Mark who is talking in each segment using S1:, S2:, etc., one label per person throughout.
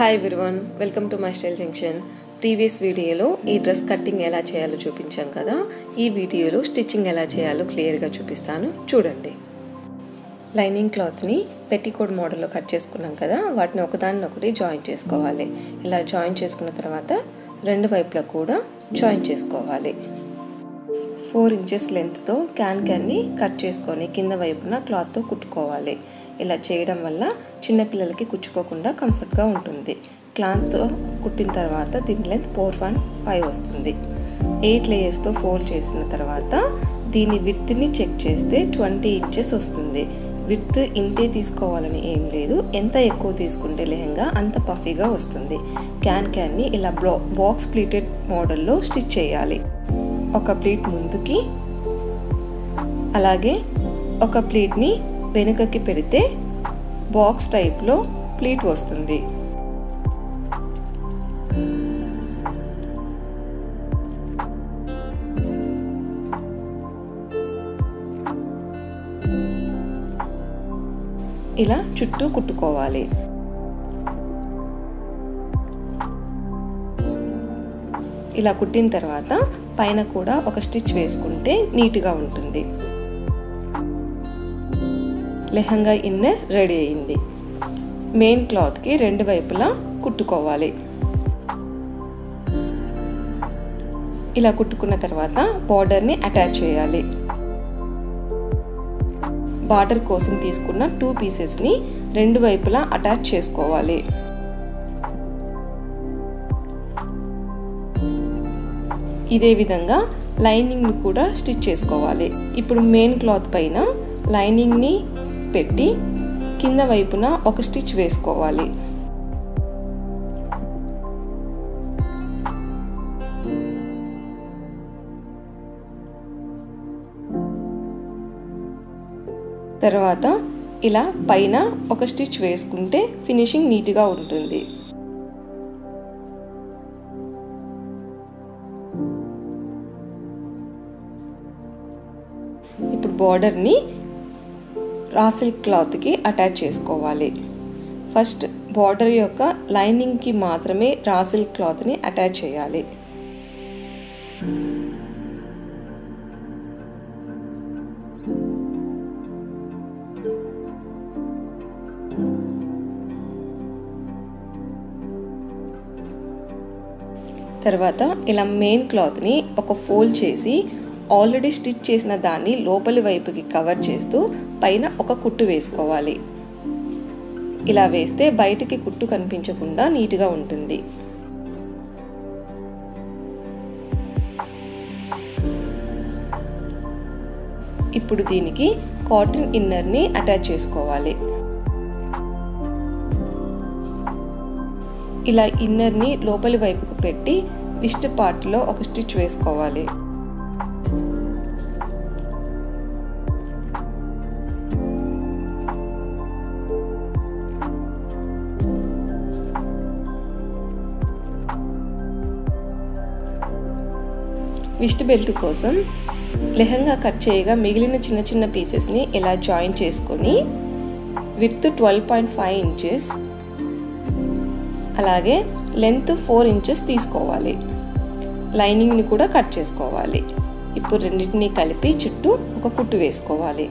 S1: hi everyone welcome to my style junction previous వీడియోలో ఈ dress cutting ఎలా చేయాలో చూపించాం కదా ఈ వీడియోలో స్టిచ్చింగ్ ఎలా చేయాలో క్లియర్గా చూపిస్తాను చూడండి లైనింగ్ క్లాత్ని పెట్టికోడ్ మోడల్లో కట్ చేసుకున్నాం కదా వాటిని ఒకదాన్ని ఒకటి జాయిన్ చేసుకోవాలి ఇలా జాయిన్ చేసుకున్న తర్వాత రెండు వైపులా కూడా జాయిన్ చేసుకోవాలి ఫోర్ ఇంచెస్ లెంత్తో క్యాన్ క్యాన్ని కట్ చేసుకొని కింద వైపున క్లాత్తో కుట్టుకోవాలి ఇలా చేయడం వల్ల చిన్నపిల్లలకి కుచ్చుకోకుండా కంఫర్ట్గా ఉంటుంది క్లాత్తో కుట్టిన తర్వాత దీని లెంత్ ఫోర్ వన్ ఫైవ్ వస్తుంది ఎయిట్ లేయర్స్తో ఫోల్డ్ చేసిన తర్వాత దీని విత్ని చెక్ చేస్తే ట్వంటీ ఇంచెస్ వస్తుంది విత్ ఇంతే తీసుకోవాలని ఏం లేదు ఎంత ఎక్కువ తీసుకుంటే లెహంగా అంత పఫీగా వస్తుంది క్యాన్ క్యాన్ని ఇలా బ్లా బాక్స్ ప్లీటెడ్ మోడల్లో స్టిచ్ చేయాలి ఒక ప్లీట్ ముందుకి అలాగే ఒక ప్లీట్ని వెనుకకి పెడితే బాక్స్ టైప్లో ప్లీట్ వస్తుంది ఇలా చుట్టూ కుట్టుకోవాలి ఇలా కుట్టిన తర్వాత పైన కూడా ఒక స్టిచ్ వేసుకుంటే నీట్గా ఉంటుంది లెహంగా ఇన్నర్ రెడీ అయింది మెయిన్ క్లాత్కి రెండు వైపులా కుట్టుకోవాలి ఇలా కుట్టుకున్న తర్వాత బార్డర్ని అటాచ్ చేయాలి బార్డర్ కోసం తీసుకున్న టూ పీసెస్ని రెండు వైపులా అటాచ్ చేసుకోవాలి ఇదే విధంగా లైనింగ్ని కూడా స్టిచ్ చేసుకోవాలి ఇప్పుడు మెయిన్ క్లాత్ పైన లైనింగ్ని పెట్టి కింద వైపున ఒక స్టిచ్ వేసుకోవాలి తర్వాత ఇలా పైన ఒక స్టిచ్ వేసుకుంటే ఫినిషింగ్ నీట్గా ఉంటుంది ఇప్పుడు బార్డర్ని రా సిల్క్ క్లాత్కి అటాచ్ చేసుకోవాలి ఫస్ట్ బార్డర్ యొక్క లైనింగ్కి మాత్రమే రా సిల్క్ క్లాత్ని అటాచ్ చేయాలి తర్వాత ఇలా మెయిన్ క్లాత్ని ఒక ఫోల్డ్ చేసి ఆల్రెడీ స్టిచ్ చేసిన దాన్ని లోపలి వైపుకి కవర్ చేస్తూ పైన ఒక కుట్టు వేసుకోవాలి ఇలా వేస్తే బయటికి కుట్టు కనిపించకుండా నీట్గా ఉంటుంది ఇప్పుడు దీనికి కాటన్ ఇన్నర్ని అటాచ్ చేసుకోవాలి ఇలా ఇన్నర్ని లోపలి వైపుకు పెట్టి విస్ట్ పార్ట్లో ఒక స్టిచ్ వేసుకోవాలి విస్ట్ బెల్ట్ కోసం లెహంగా కట్ చేయగా మిగిలిన చిన్న చిన్న పీసెస్ని ఇలా జాయిన్ చేసుకొని width twelve point five inches అలాగే లెంత్ ఫోర్ ఇంచెస్ తీసుకోవాలి లైనింగ్ని కూడా కట్ చేసుకోవాలి ఇప్పుడు రెండింటిని కలిపి చుట్టూ ఒక కుట్టు వేసుకోవాలి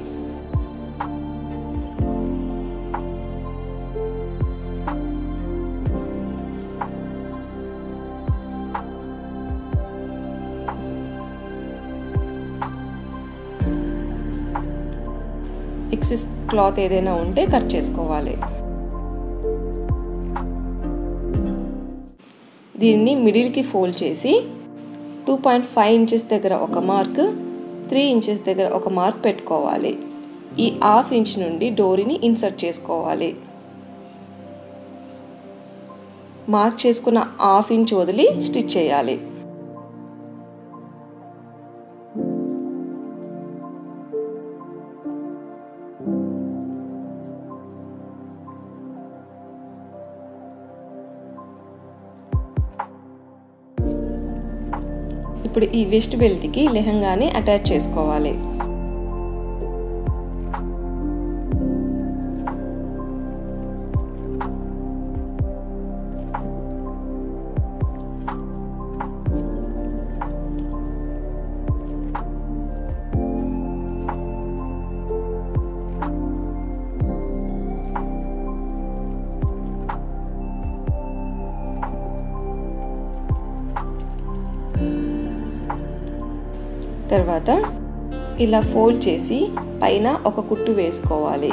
S1: ఎక్సెస్ క్లాత్ ఏదైనా ఉంటే కట్ చేసుకోవాలి దీన్ని మిడిల్కి ఫోల్డ్ చేసి టూ పాయింట్ ఫైవ్ ఇంచెస్ దగ్గర ఒక మార్క్ త్రీ ఇంచెస్ దగ్గర ఒక మార్క్ పెట్టుకోవాలి ఈ హాఫ్ ఇంచ్ నుండి డోరీని ఇన్సర్ట్ చేసుకోవాలి మార్క్ చేసుకున్న హాఫ్ ఇంచ్ వదిలి స్టిచ్ చేయాలి ఇప్పుడు ఈ వెస్ట్ బెల్ట్కి లెహంగాని అటాచ్ చేసుకోవాలి తర్వాత ఇలా ఫోల్డ్ చేసి పైన ఒక కుట్టు వేసుకోవాలి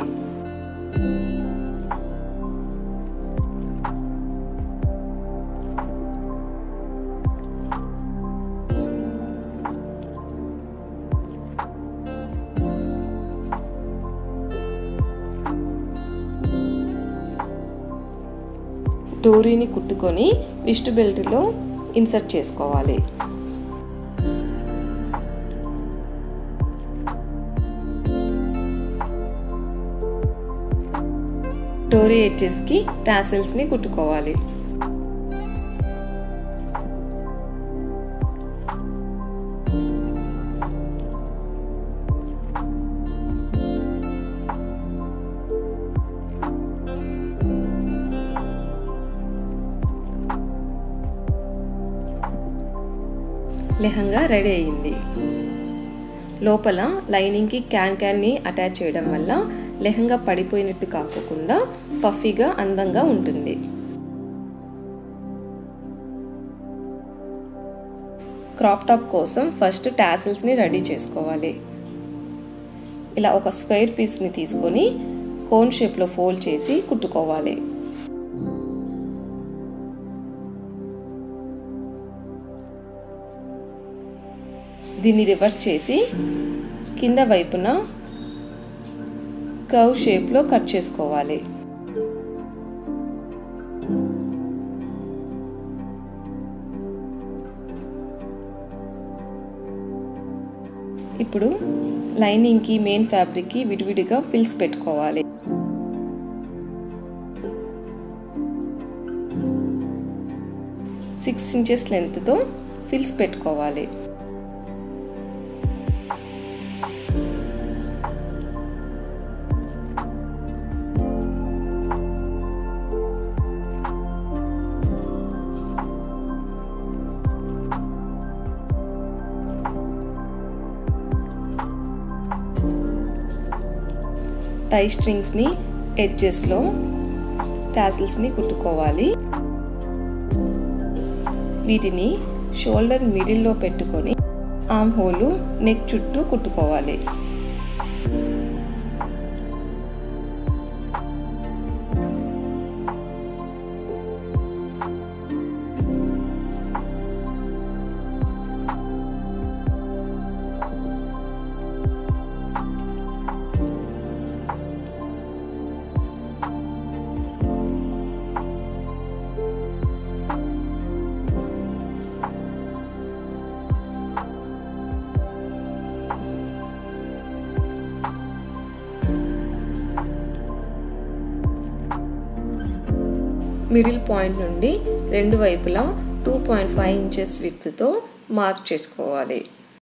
S1: డోరీని కుట్టుకొని విస్ట్ బెల్ట్లో ఇన్సర్ట్ చేసుకోవాలి డోరీ ఎడ్జెస్కి టాసిల్స్ని కుట్టుకోవాలి లెహంగా రెడీ అయింది లోపల లైనింగ్కి క్యాన్ క్యాన్ని అటాచ్ చేయడం వల్ల లెహంగా పడిపోయినట్టు కాకుండా పఫీగా అందంగా ఉంటుంది క్రాప్ టాప్ కోసం ఫస్ట్ టాసిల్స్ని రెడీ చేసుకోవాలి ఇలా ఒక స్క్వేర్ పీస్ని తీసుకొని కోన్ షేప్లో ఫోల్డ్ చేసి కుట్టుకోవాలి దీన్ని రివర్స్ చేసి కింద వైపున కర్వ్ షేప్లో కట్ చేసుకోవాలి ఇప్పుడు లైనింగ్కి మెయిన్ ఫ్యాబ్రిక్కి విడివిడిగా ఫిల్స్ పెట్టుకోవాలి సిక్స్ ఇంచెస్ లెంత్తో ఫిల్స్ పెట్టుకోవాలి టై స్ట్రింగ్స్ని ఎడ్జెస్లో టాసిల్స్ని కుట్టుకోవాలి వీటిని షోల్డర్ మిడిల్లో పెట్టుకొని ఆమ్ హోలు నెక్ చుట్టూ కుట్టుకోవాలి మిడిల్ పాయింట్ నుండి రెండు వైపులా టూ పాయింట్ ఫైవ్ ఇంచెస్ విత్తో మార్క్ చేసుకోవాలి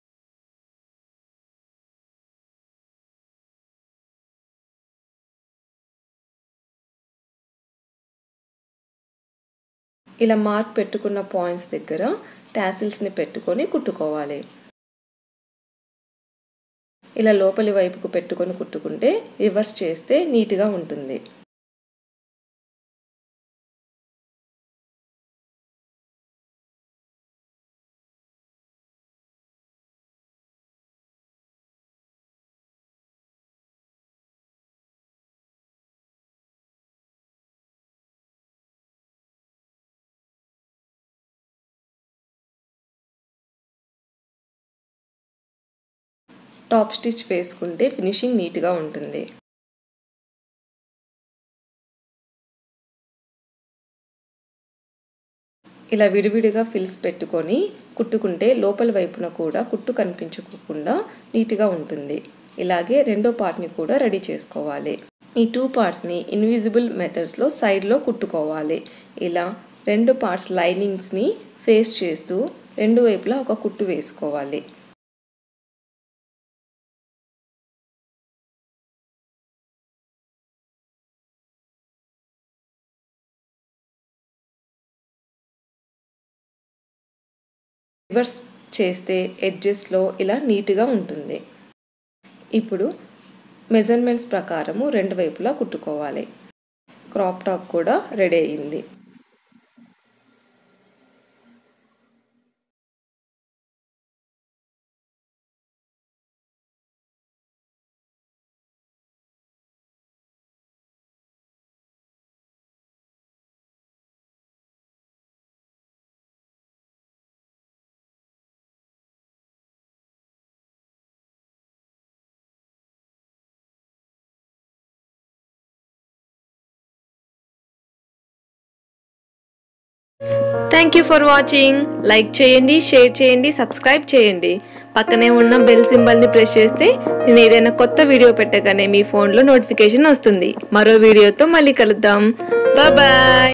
S1: ఇలా మార్క్ పెట్టుకున్న పాయింట్స్ దగ్గర టాసిల్స్ని పెట్టుకొని కుట్టుకోవాలి ఇలా లోపలి వైపుకు పెట్టుకొని కుట్టుకుంటే రివర్స్ చేస్తే నీట్గా ఉంటుంది టాప్ స్టిచ్ వేసుకుంటే ఫినిషింగ్ నీట్గా ఉంటుంది ఇలా విడివిడిగా ఫిల్స్ పెట్టుకొని కుట్టుకుంటే లోపల వైపున కూడా కుట్టు కనిపించకుండా నీట్గా ఉంటుంది ఇలాగే రెండో పార్ట్ని కూడా రెడీ చేసుకోవాలి ఈ టూ పార్ట్స్ని ఇన్విజిబుల్ మెథడ్స్లో సైడ్లో కుట్టుకోవాలి ఇలా రెండు పార్ట్స్ లైనింగ్స్ని ఫేస్ చేస్తూ రెండు వైపులా ఒక కుట్టు వేసుకోవాలి రివర్స్ చేస్తే ఎడ్జెస్లో ఇలా నీట్గా ఉంటుంది ఇప్పుడు మెజర్మెంట్స్ ప్రకారము రెండు వైపులా కుట్టుకోవాలి క్రాప్ టాప్ కూడా రెడీ అయింది thank you for watching like చేయండి షేర్ చేయండి సబ్స్క్రైబ్ చేయండి పక్కనే ఉన్న బెల్ సింబల్ని ప్రెస్ చేస్తే నేను ఏదైనా కొత్త వీడియో పెట్టగానే మీ ఫోన్లో నోటిఫికేషన్ వస్తుంది మరో వీడియోతో మళ్ళీ కలుద్దాం బాయ్